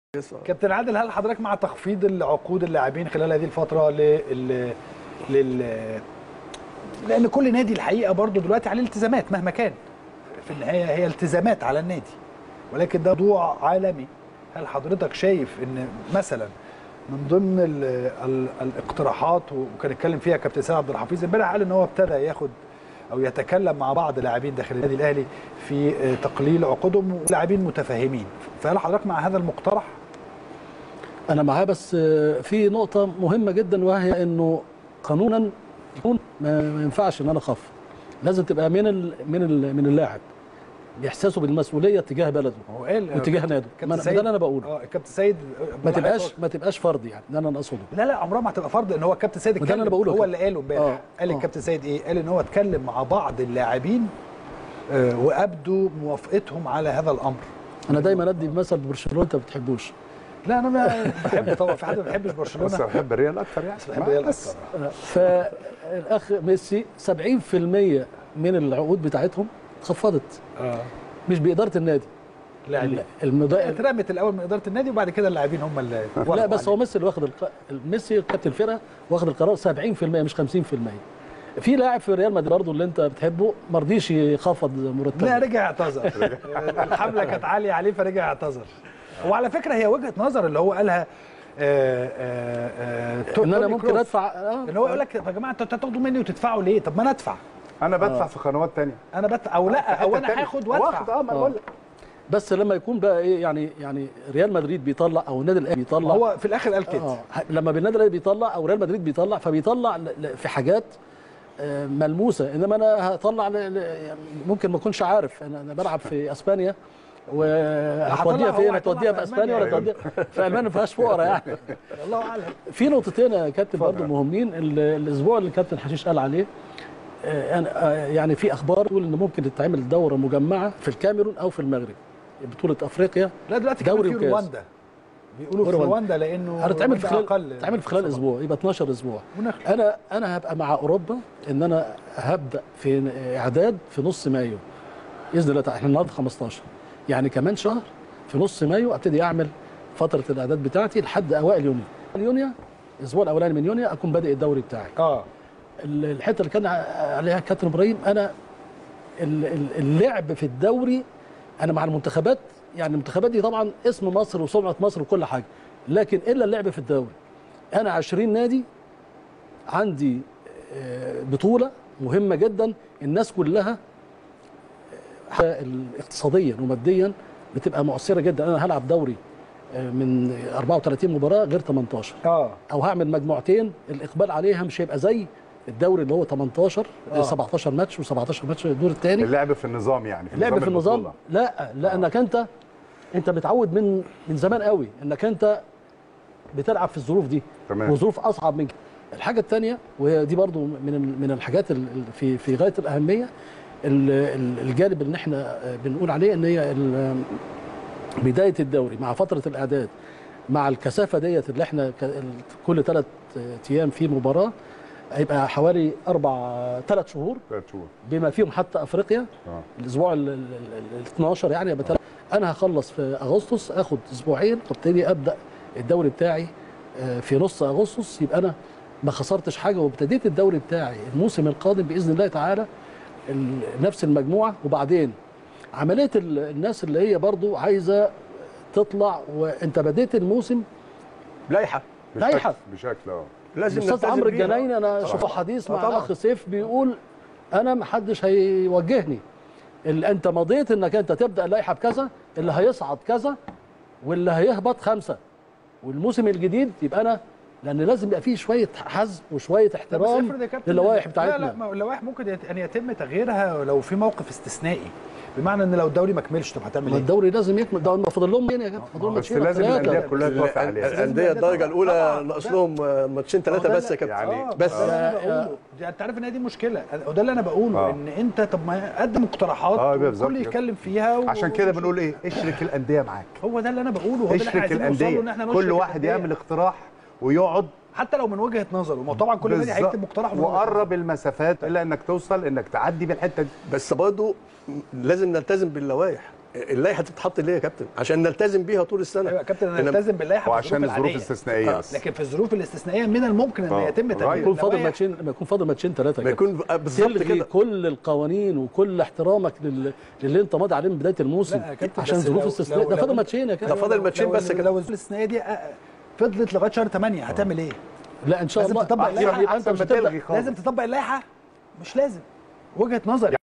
كابتن عادل هل حضرتك مع تخفيض العقود اللاعبين خلال هذه الفتره لل لل لان كل نادي الحقيقه برضه دلوقتي عليه التزامات مهما كان في النهايه هي التزامات على النادي ولكن ده موضوع عالمي هل حضرتك شايف ان مثلا من ضمن ال ال الاقتراحات وكان اتكلم فيها كابتن سيد عبد الحفيظ امبارح قال ان هو ابتدى ياخد او يتكلم مع بعض لاعبين داخل النادي الاهلي في تقليل عقودهم ولاعبين متفاهمين فهل حضرتك مع هذا المقترح؟ انا معاه بس في نقطه مهمه جدا وهي انه قانونا ما ينفعش ان انا اخفض لازم تبقى من ال من ال من اللاعب باحساسه بالمسؤوليه تجاه بلده هو قال وتجاه ناده ما ده اللي انا بقوله اه الكابتن سيد ما تبقاش ما تبقاش فرض يعني ده انا اقصده لا لا عمرها ما هتبقى فرض ان هو الكابتن سيد ما ده اللي أنا بقوله هو كده. اللي قاله امبارح آه. قال آه. الكابتن سيد ايه قال ان هو اتكلم مع بعض اللاعبين آه، وابدوا موافقتهم على هذا الامر انا دايما ادي مثل برشلونه انت ما بتحبوش لا انا ما بحب طبعا في حد ما بيحبش بس برشلونه بحب الريال اكتر يعني بحب ريال بس. اكتر فالاخ ميسي 70% من العقود بتاعتهم اتخفضت اه مش باداره النادي لاعبين المدا... اترمت الاول من اداره النادي وبعد كده اللاعبين هم اللي لا وافقوا بس هو عليه. ميسي اللي واخد الق... ميسي كابتن الفرقه واخد القرار 70% مش 50% في لاعب في ريال مدريد برضه اللي انت بتحبه ما رضيش يخفض مرتبه لا رجع اعتذر الحمله كانت عاليه عليه فرجع اعتذر وعلى فكره هي وجهه نظر اللي هو قالها آه، آه، آه، تو- ان انا توني ممكن كروس. ادفع آه. ان هو يقول لك يا جماعه انتوا هتاخدوا مني وتدفعوا ليه؟ طب ما انا ادفع انا بدفع في قنوات تانية انا بدفع او لا او انا تانية. هاخد واخد وادفع اه ما أنا بقول لك بس لما يكون بقى ايه يعني يعني ريال مدريد بيطلع او النادي الاهلي بيطلع هو في الاخر قال كده اه لما النادي الاهلي بيطلع او ريال مدريد بيطلع فبيطلع ل- ل- في حاجات آه، ملموسه انما انا هطلع ل- ل- يعني ممكن ما اكونش عارف انا أنا بلعب في اسبانيا وهتوديها هو فين هيطلع هتوديها في في اسبانيا ألمانيا. ولا توديها في المانيا ما فيهاش فقراء يعني الله اعلم في نقطتين يا كابتن برضه مهمين ال- الاسبوع اللي كابتن حشيش قال عليه آه، أنا- آه، يعني في اخبار تقول ان ممكن تتعمل دوره مجمعه في الكاميرون او في المغرب بطوله افريقيا لا دلوقتي دوري كمان في وكاس. رواندا بيقولوا في رواندا. رواندا لانه هتتعمل في رواندا خلال اقل تعمل في خلال إصابات. اسبوع يبقى 12 اسبوع ونخلص. انا انا هبقى مع اوروبا ان انا هبدا في اعداد في نص مايو باذن الله تعالى احنا النهارده 15 يعني كمان شهر في نص مايو ابتدي اعمل فتره الاعداد بتاعتي لحد اوائل يونيو يونيو الاسبوع الاولاني من يونيو اكون بادئ الدوري بتاعي اه ال- الحته اللي كان عليها كابتن ابراهيم انا ال- ال- اللعب في الدوري انا مع المنتخبات يعني المنتخبات دي طبعا اسم مصر وسمعه مصر وكل حاجه لكن الا اللعب في الدوري انا 20 نادي عندي آه، بطوله مهمه جدا الناس كلها آه، اقتصاديا وماديا بتبقى مؤثره جدا انا هلعب دوري آه، من 34 مباراه غير 18 اه او هعمل مجموعتين الاقبال عليها مش هيبقى زي الدوري اللي هو 18 آه. 17 ماتش و17 ماتش الدور الثاني اللعب في النظام يعني في اللعب في النظام البطولة. لا لانك انت انت متعود من من زمان قوي انك انت بتلعب في الظروف دي تمام. وظروف اصعب من كده الحاجه الثانيه وهي دي برضو من ال- من الحاجات ال- ال- في في غايه الاهميه ال- ال- الجانب اللي احنا بنقول عليه ان هي ال- بدايه الدوري مع فتره الاعداد مع الكثافه ديت اللي احنا ك- ال- كل ثلاث ايام في مباراه هيبقى حوالي اربع ثلاث شهور ثلاث شهور بما فيهم حتى افريقيا اه الاسبوع ال ال- ال 12 يعني يبقى تلات- انا هخلص في اغسطس اخد اسبوعين وابتدي ابدا الدوري بتاعي آه، في نص اغسطس يبقى انا ما خسرتش حاجه وابتديت الدوري بتاعي الموسم القادم باذن الله تعالى ال- نفس المجموعه وبعدين عمليه ال- الناس اللي هي برضو عايزه تطلع وانت بديت الموسم لائحه بشكل- لائحة. بشكل اه لازم الاستاذ نلتزم عمرو بيها. الجنايني انا طبعاً. شوف حديث آه مع طبعاً. الاخ سيف بيقول انا ما حدش هيوجهني اللي انت مضيت انك انت تبدا اللائحه بكذا اللي هيصعد كذا واللي هيهبط خمسه والموسم الجديد يبقى انا لان لازم يبقى فيه شويه حزم وشويه طب بس احترام افرض يا كابتن للوائح لا بتاعتنا لا ما اللوائح ممكن يت- ان يتم تغييرها لو في موقف استثنائي بمعنى ان لو الدوري ما كملش طب هتعمل ما ايه؟ الدوري لازم يكمل ده ما فاضل لهم مين يا جماعه فاضل لهم بس ماتشين لازم ثلاثة. الانديه كلها توافق ال- عليها الانديه الدرجه الاولى طبعاً. ناقص لهم ماتشين ثلاثه هو ده بس يا اللي- كابتن يعني آه، بس ده اللي انا آه، بقوله دي انت عارف ان هي دي مشكله وده اللي انا بقوله آه. ان انت طب ما قدم اقتراحات آه، بالظبط والكل كده. يتكلم فيها و... عشان كده بنقول ايه اشرك الانديه معاك هو ده اللي انا بقوله هو ده اللي احنا اشرك عايزين نوصل له ان الانديه احنا كل نشرك واحد الأندية. يعمل اقتراح ويقعد حتى لو من وجهه نظره ما هو طبعا كل نادي بالظبط. هيكتب مقترح من وجهة وقرب المسافات الا انك توصل انك تعدي بالحته دي بس برضه لازم نلتزم باللوائح اللائحه تتحط ليه يا كابتن عشان نلتزم بيها طول السنه ايوه يا كابتن انا إنما- التزم باللائحه في وعشان الظروف العادية. الاستثنائيه آه، بس لكن في الظروف الاستثنائيه من الممكن ان آه، يتم right. تغيير يكون فاضل اللوائح. ماتشين لما يكون فاضل ماتشين ثلاثه ما يكون بالظبط تلغي كده كل القوانين وكل احترامك لل... للي انت ماضي عليه من بدايه الموسم لا يا كابتن عشان بس ظروف لو- استثناء لو- ده لو فاضل أنت- ماتشين يا ده كابتن فاضل ماتشين لو- بس كده. لو الظروف الاستثنائيه دي آه، فضلت لغايه شهر 8 هتعمل ايه؟ لا ان شاء لازم الله تطبق اللائحة يبقى انت أحسن مش ما هتبدا تلغي خالص. لازم تطبق اللائحه مش لازم وجهه نظري